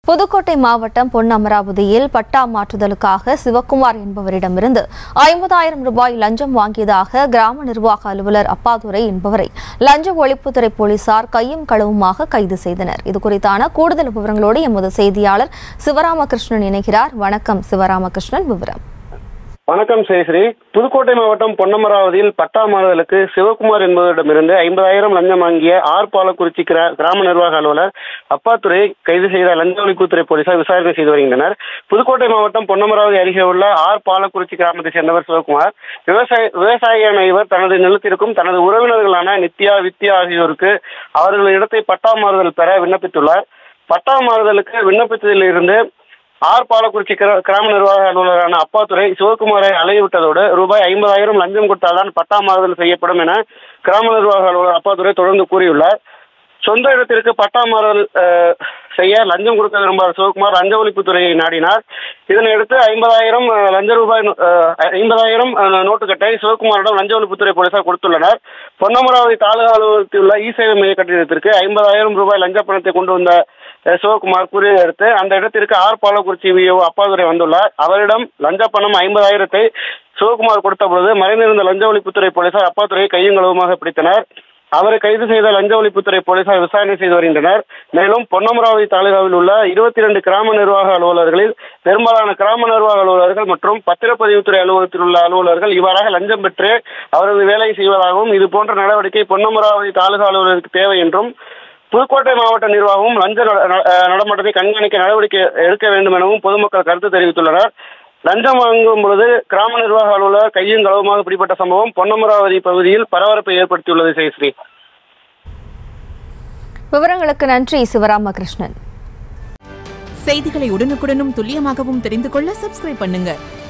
புதுக்கோட்டை மாவட்டம் பொன்னமராவதியில் பட்டா மாற்றுதலுக்காக சிவக்குமார் என்பவரிடமிருந்து ஐம்பதாயிரம் ரூபாய் லஞ்சம் வாங்கியதாக கிராம நிர்வாக அலுவலர் அப்பாதுரை என்பவரை லஞ்ச ஒழிப்புத்துறை போலீசார் கையும் களவுமாக கைது செய்தனர் இதுகுறித்தான கூடுதல் விவரங்களோடு எமது செய்தியாளர் சிவராமகிருஷ்ணன் இணைகிறார் வணக்கம் சிவராமகிருஷ்ணன் விவரம் வணக்கம் சேஸ்ரீ புதுக்கோட்டை மாவட்டம் பொன்னமராவதியில் பட்டா மாறுதலுக்கு சிவகுமார் என்பவரிடமிருந்து ஐம்பதாயிரம் லஞ்சம் வாங்கிய ஆர் பாலக்குறிச்சி கிரா- கிராம நிர்வாக அலுவலர் அப்பாத்துறை கைது செய்த லஞ்ச ஒழிப்புத்துறை போலீசார் விசாரணை செய்து வருகின்றனர் புதுக்கோட்டை மாவட்டம் பொன்னமராவதி அருகே உள்ள ஆர் பாலக்குறிச்சி கிராமத்தை சேர்ந்தவர் சிவகுமார் விவசாய விவசாயியான இவர் தனது நிலத்திற்கும் தனது உறவினர்களான நித்யா வித்யா ஆகியோருக்கு அவர்கள் இடத்தை பட்டா மாறுதல் பெற விண்ணப்பித்துள்ளார் பட்டா மாறுதலுக்கு விண்ணப்பித்ததிலிருந்து ஆர் பாலக்குறிச்சி கிரா- கிராம நிர்வாக அலுவலரான அப்பாத்துறை சிவகுமாரை அலையவிட்டதோடு ரூபாய் ஐம்பதாயிரம் லஞ்சம் கொடுத்தால்தான் பட்டா மாறுதல் செய்யப்படும் என கிராம நிர்வாக அலுவலர் அப்பாத்துறை தொடர்ந்து கூறியுள்ளார் சொந்த இடத்திற்கு பட்டா மாறுதல் அஹ், செய்ய லஞ்சம் கொடுக்க விரும்பாத சிவகுமார் லஞ்ச ஒழிப்புத்துறையை நாடினார் இதனையடுத்து ஐம்பதாயிரம் அஹ், லஞ்ச ரூபாய் நோ- அஹ், ஐம்பதாயிரம் அஹ், நோட்டுக்கட்டை சிவகுமாரிடம் லஞ்ச ஒழிப்புத்துறை போலீசார் கொடுத்துள்ளனர் பொன்னமராவதி தாலுகா அலுவலகத்தில் உள்ள இ சேவை மைய கட்டிடத்திற்கு ஐம்பதாயிரம் ரூபாய் லஞ்ச பணத்தை கொண்டு வந்த அஹ், சிவகுமார் கூறியதை அடுத்து அந்த இடத்திற்கு ஆர் பாலக்குறிச்சி விஓ அப்பாதுரை வந்துள்ளார் அவரிடம் லஞ்ச பணம் ஐம்பதாயிரத்தை சிவகுமார் கொடுத்த பொழுது மறைந்திருந்த லஞ்ச ஒழிப்புத்துறை போலீசார் அப்பாத்துறையை கையும் களவுமாக பிடித்தனர் அவரை கைது செய்த லஞ்ச ஒழிப்புத்துறை போலீசார் விசாரணை செய்து வருகின்றனர் மேலும் பொன்னமராவதி தாலுகாவில் உள்ள இருபத்தி இரண்டு கிராம நிர்வாக அலுவலர்களில் பெரும்பாலான கிராம நிர்வாக அலுவலர்கள் மற்றும் பத்திரப்பதிவுத்துறை அலுவலகத்தில் உள்ள அலுவலர்கள் இவ்வாறாக லஞ்சம் பெற்று அவரது வேலை செய்வதாகவும் இது போன்ற நடவடிக்கை பொன்னமராவதி தாலுகா அலுவலருக்கு தேவை என்றும் புதுக்கோட்டை மாவட்ட நிர்வாகமும் லஞ்ச நட- ந- அஹ் நடமாட்டத்தை கண்காணிக்க நடவடிக்கை எடுக்க வேண்டும் எனவும் பொதுமக்கள் கருத்து தெரிவித்துள்ளனர் லஞ்சம் வாங்கும் பொழுது கிராம நிர்வாக அலுவலர் கையும் களவுமாக பிடிப்பட்ட சம்பவம் பொன்னமராவதி பகுதியில் பரபரப்பை ஏற்படுத்தியுள்ளது ஜெயஸ்ரீ விவரங்களுக்கு நன்றி சிவராமகிருஷ்ணன் செய்திகளை உடனுக்குடனும் துல்லியமாகவும் தெரிந்து கொள்ள சப்ஸ்கிரைப் பண்ணுங்க